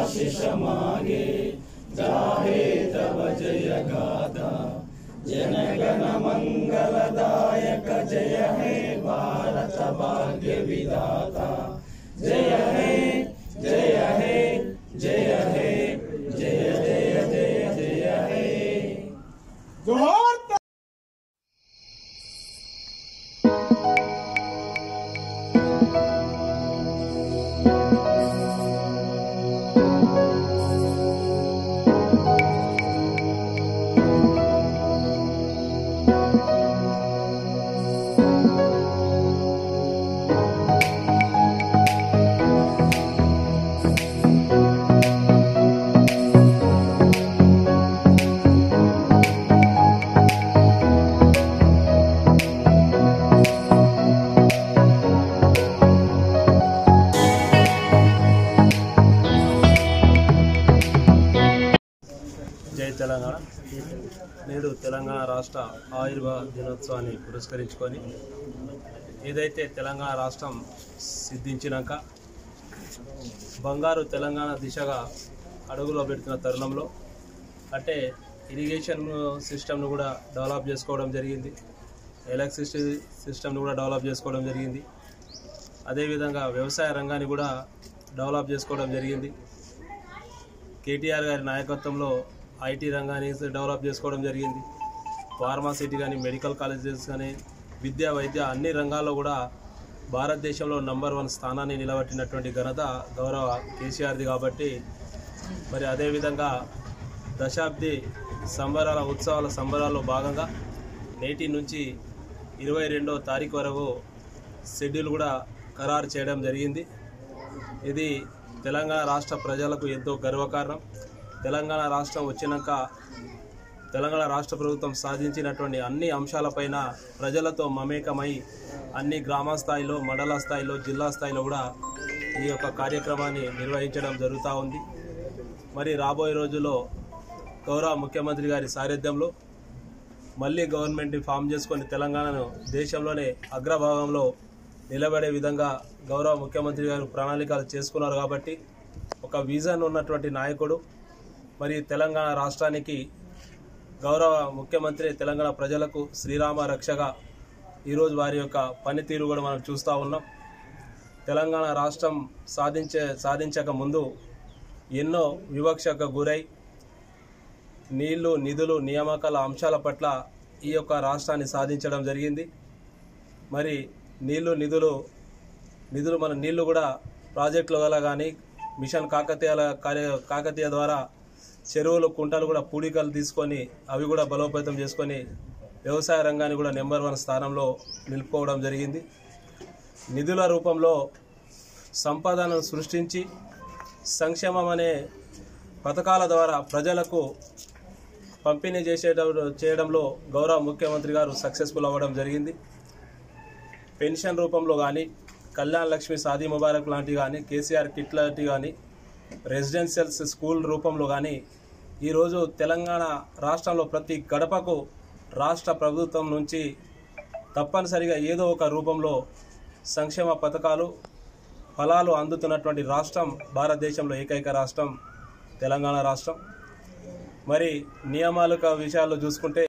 आशीष मांगे गाहे तब जय गाथा जनगण मंगलदायक जय हे भारत भाग्य विधाता जय हे जय हे जय हे जय जय जय जय हे जोहार జై తెలంగాణ నేడు తెలంగాణ రాష్ట్ర ఆయుర్వేద దినోత్సవాన్ని పురస్కరించుకొని ఏదైతే తెలంగాణ రాష్ట్రం సిద్ధించినాక బంగారు తెలంగాణ దిశగా అడుగులో పెడుతున్న తరుణంలో అంటే ఇరిగేషన్ సిస్టమ్ను కూడా డెవలప్ చేసుకోవడం జరిగింది ఎలక్ట్రిసిటీ సిస్టమ్ను కూడా డెవలప్ చేసుకోవడం జరిగింది అదేవిధంగా వ్యవసాయ రంగాన్ని కూడా డెవలప్ చేసుకోవడం జరిగింది కేటీఆర్ గారి నాయకత్వంలో ఐటీ రంగాన్ని డెవలప్ చేసుకోవడం జరిగింది ఫార్మాసిటీ కానీ మెడికల్ కాలేజెస్ కానీ విద్య వైద్య అన్ని రంగాల్లో కూడా భారతదేశంలో నంబర్ వన్ స్థానాన్ని నిలబెట్టినటువంటి ఘనత గౌరవ కేసీఆర్ది కాబట్టి మరి అదేవిధంగా దశాబ్ది సంబరాల ఉత్సవాల సంబరాల్లో భాగంగా నేటి నుంచి ఇరవై రెండో తారీఖు వరకు షెడ్యూల్ కూడా ఖరారు చేయడం జరిగింది ఇది తెలంగాణ రాష్ట్ర ప్రజలకు ఎంతో గర్వకారణం తెలంగాణ రాష్ట్రం వచ్చినాక తెలంగాణ రాష్ట్ర ప్రభుత్వం సాధించినటువంటి అన్ని అంశాలపైన ప్రజలతో మమేకమై అన్ని గ్రామ స్థాయిలో మండల స్థాయిలో జిల్లా స్థాయిలో కూడా ఈ యొక్క కార్యక్రమాన్ని నిర్వహించడం జరుగుతూ ఉంది మరి రాబోయే రోజుల్లో గౌరవ ముఖ్యమంత్రి గారి సారథ్యంలో మళ్ళీ గవర్నమెంట్ని ఫామ్ చేసుకొని తెలంగాణను దేశంలోనే అగ్రభాగంలో నిలబడే విధంగా గౌరవ ముఖ్యమంత్రి గారు ప్రణాళికలు చేసుకున్నారు కాబట్టి ఒక విజన్ ఉన్నటువంటి నాయకుడు మరి తెలంగాణ రాష్ట్రానికి గౌరవ ముఖ్యమంత్రి తెలంగాణ ప్రజలకు శ్రీరామ రక్షగా ఈరోజు వారి యొక్క పనితీరు కూడా మనం చూస్తూ ఉన్నాం తెలంగాణ రాష్ట్రం సాధించే సాధించక ముందు ఎన్నో వివక్షకు గురై నీళ్లు నిధులు నియామకాల అంశాల పట్ల ఈ యొక్క రాష్ట్రాన్ని సాధించడం జరిగింది మరి నీళ్లు నిధులు నిధులు మన నీళ్లు కూడా ప్రాజెక్టుల వల్ల కానీ మిషన్ కాకతీయాల కార్య కాకతీయ ద్వారా చెరువులు కుంటలు కూడా పూడికలు తీసుకొని అవి కూడా బలోపేతం చేసుకొని వ్యవసాయ రంగాన్ని కూడా నెంబర్ వన్ స్థానంలో నిలుపుకోవడం జరిగింది నిధుల రూపంలో సంపదను సృష్టించి సంక్షేమం అనే పథకాల ద్వారా ప్రజలకు పంపిణీ చేసే చేయడంలో గౌరవ ముఖ్యమంత్రి గారు సక్సెస్ఫుల్ అవ్వడం జరిగింది పెన్షన్ రూపంలో కానీ కళ్యాణ్ లక్ష్మి సాదీ ముబారక్ లాంటివి కానీ కేసీఆర్ కిట్ లాంటివి కానీ రెసిడెన్షియల్స్ స్కూల్ రూపంలో కానీ ఈరోజు తెలంగాణ రాష్ట్రంలో ప్రతి గడపకు రాష్ట్ర ప్రభుత్వం నుంచి తప్పనిసరిగా ఏదో ఒక రూపంలో సంక్షేమ పథకాలు ఫలాలు అందుతున్నటువంటి రాష్ట్రం భారతదేశంలో ఏకైక రాష్ట్రం తెలంగాణ రాష్ట్రం మరి నియామాల విషయాల్లో చూసుకుంటే